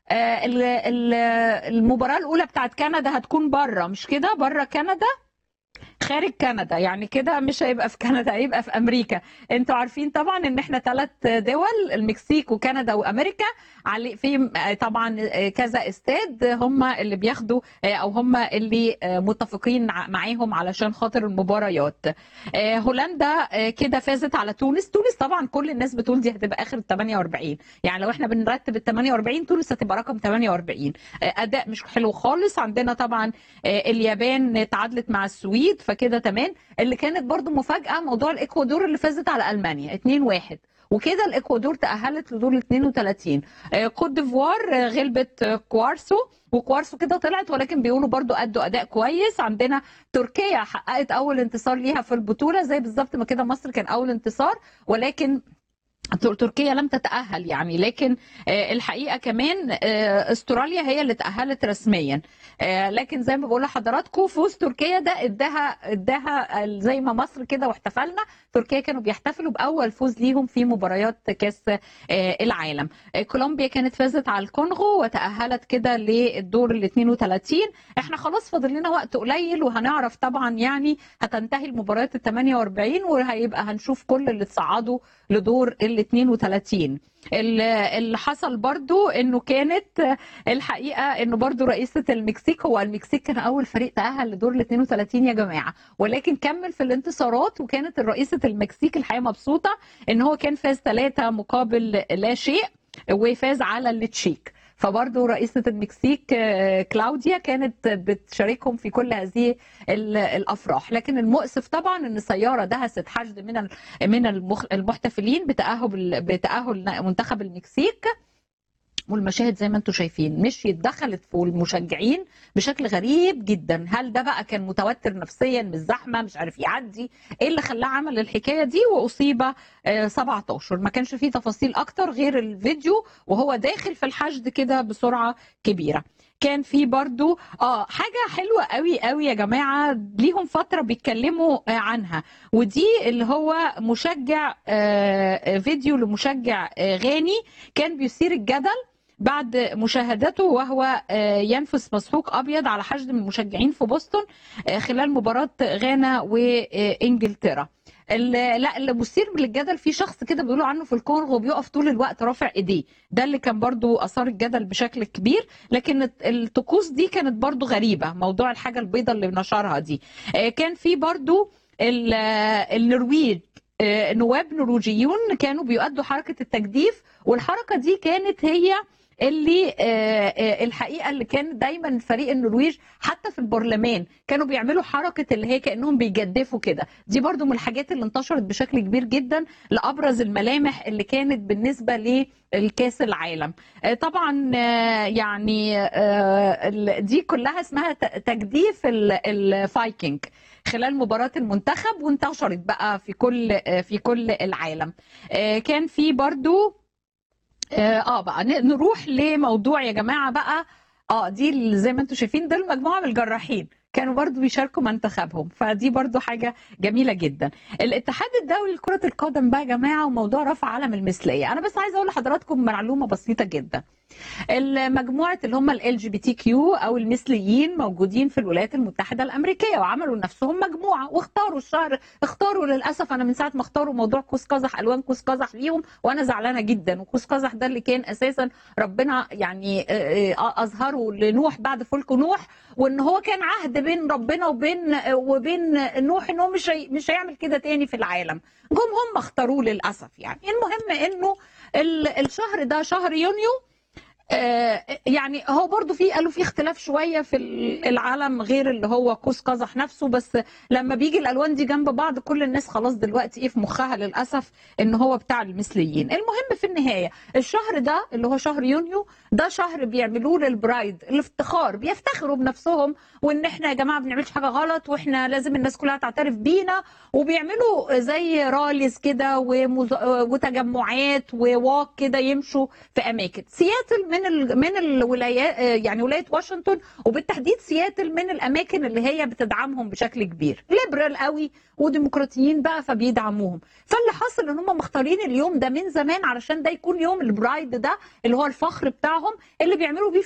آه، ال- ال- المباراه الاولى بتاعت كندا هتكون بره مش كده بره كندا خارج كندا يعني كده مش هيبقى في كندا هيبقى في امريكا انتوا عارفين طبعا ان احنا ثلاث دول المكسيك وكندا وامريكا علي في طبعا كذا استاد هم اللي بياخدوا او هم اللي متفقين معاهم علشان خاطر المباريات هولندا كده فازت على تونس تونس طبعا كل الناس بتقول دي هتبقى اخر ال 48 يعني لو احنا بنرتب ال 48 تونس هتبقى رقم 48 اداء مش حلو خالص عندنا طبعا اليابان تعادلت مع السويد فكده تمام اللي كانت برضو مفاجاه موضوع الاكوادور اللي فازت على المانيا 2-1 وكده الاكوادور تاهلت لدور ال 32 كوت ديفوار غلبت كوارسو وكوارسو كده طلعت ولكن بيقولوا برضو ادوا اداء كويس عندنا تركيا حققت اول انتصار ليها في البطوله زي بالظبط ما كده مصر كان اول انتصار ولكن تركيا لم تتأهل يعني لكن الحقيقة كمان استراليا هي اللي تأهلت رسميا لكن زي ما بقول لحضراتكم فوز تركيا ده اداها اداها زي ما مصر كده واحتفلنا تركيا كانوا بيحتفلوا بأول فوز ليهم في مباريات كأس العالم كولومبيا كانت فازت على الكونغو وتأهلت كده للدور ال 32 احنا خلاص فاضل لنا وقت قليل وهنعرف طبعا يعني هتنتهي المباريات ال 48 وهيبقى هنشوف كل اللي تصعدوا لدور ال 32 اللي حصل برضو انه كانت الحقيقه انه برضو رئيسه المكسيك هو المكسيك كان اول فريق تاهل لدور ال 32 يا جماعه ولكن كمل في الانتصارات وكانت رئيسه المكسيك الحقيقه مبسوطه ان هو كان فاز ثلاثه مقابل لا شيء وفاز على التشيك فبرضه رئيسة المكسيك كلاوديا كانت بتشاركهم في كل هذه الافراح لكن المؤسف طبعا ان سياره دهست حشد من من المحتفلين بتاهل بتاهل منتخب المكسيك والمشاهد زي ما انتم شايفين مشيت دخلت في المشجعين بشكل غريب جدا هل ده بقى كان متوتر نفسيا من الزحمه مش عارف يعدي ايه اللي خلاه عمل الحكايه دي واصيب 17 ما كانش فيه تفاصيل اكتر غير الفيديو وهو داخل في الحشد كده بسرعه كبيره كان في برضو اه حاجه حلوه قوي قوي يا جماعه ليهم فتره بيتكلموا عنها ودي اللي هو مشجع آه فيديو لمشجع آه غاني كان بيثير الجدل بعد مشاهدته وهو ينفس مسحوق ابيض على حشد من المشجعين في بوسطن خلال مباراه غانا وانجلترا لا اللي مثير للجدل في شخص كده بيقولوا عنه في الكونغو بيقف طول الوقت رافع ايديه ده اللي كان برضو اثار الجدل بشكل كبير لكن الطقوس دي كانت برضو غريبه موضوع الحاجه البيضاء اللي نشرها دي كان في برضو النرويج نواب نرويجيون كانوا بيؤدوا حركه التجديف والحركه دي كانت هي اللي الحقيقه اللي كان دايما فريق النرويج حتى في البرلمان كانوا بيعملوا حركه اللي هي كانهم بيجدفوا كده دي برضو من الحاجات اللي انتشرت بشكل كبير جدا لابرز الملامح اللي كانت بالنسبه للكاس العالم طبعا يعني دي كلها اسمها تجديف الفايكنج خلال مباراه المنتخب وانتشرت بقى في كل في كل العالم كان في برضو اه بقى نروح لموضوع يا جماعه بقى اه دي زي ما انتم شايفين دول مجموعه من الجراحين كانوا برضو بيشاركوا منتخبهم فدي برضو حاجة جميلة جدا الاتحاد الدولي لكرة القدم بقى يا جماعة وموضوع رفع علم المثلية أنا بس عايزة أقول لحضراتكم معلومة بسيطة جدا المجموعة اللي هم ال جي بي تي كيو أو المثليين موجودين في الولايات المتحدة الأمريكية وعملوا لنفسهم مجموعة واختاروا الشهر اختاروا للأسف أنا من ساعة ما اختاروا موضوع قوس قزح ألوان قوس قزح ليهم وأنا زعلانة جدا وقوس قزح ده اللي كان أساسا ربنا يعني أظهره لنوح بعد فلك نوح وإن هو كان عهد بين ربنا وبين وبين نوح إن هو مش مش هيعمل كده تاني في العالم جم هم اختاروه للأسف يعني المهم إنه الشهر ده شهر يونيو يعني هو برضو في قالوا في اختلاف شويه في العالم غير اللي هو قوس قزح نفسه بس لما بيجي الالوان دي جنب بعض كل الناس خلاص دلوقتي ايه في مخها للاسف ان هو بتاع المثليين المهم في النهايه الشهر ده اللي هو شهر يونيو ده شهر بيعملوه للبرايد الافتخار بيفتخروا بنفسهم وان احنا يا جماعه ما بنعملش حاجه غلط واحنا لازم الناس كلها تعترف بينا وبيعملوا زي راليز كده وتجمعات وواك كده يمشوا في اماكن سياتل من ال... من الولايات يعني ولايه واشنطن وبالتحديد سياتل من الاماكن اللي هي بتدعمهم بشكل كبير ليبرال قوي وديمقراطيين بقى فبيدعموهم فاللي حصل ان هم مختارين اليوم ده من زمان علشان ده يكون يوم البرايد ده اللي هو الفخر بتاعهم اللي بيعملوا بيه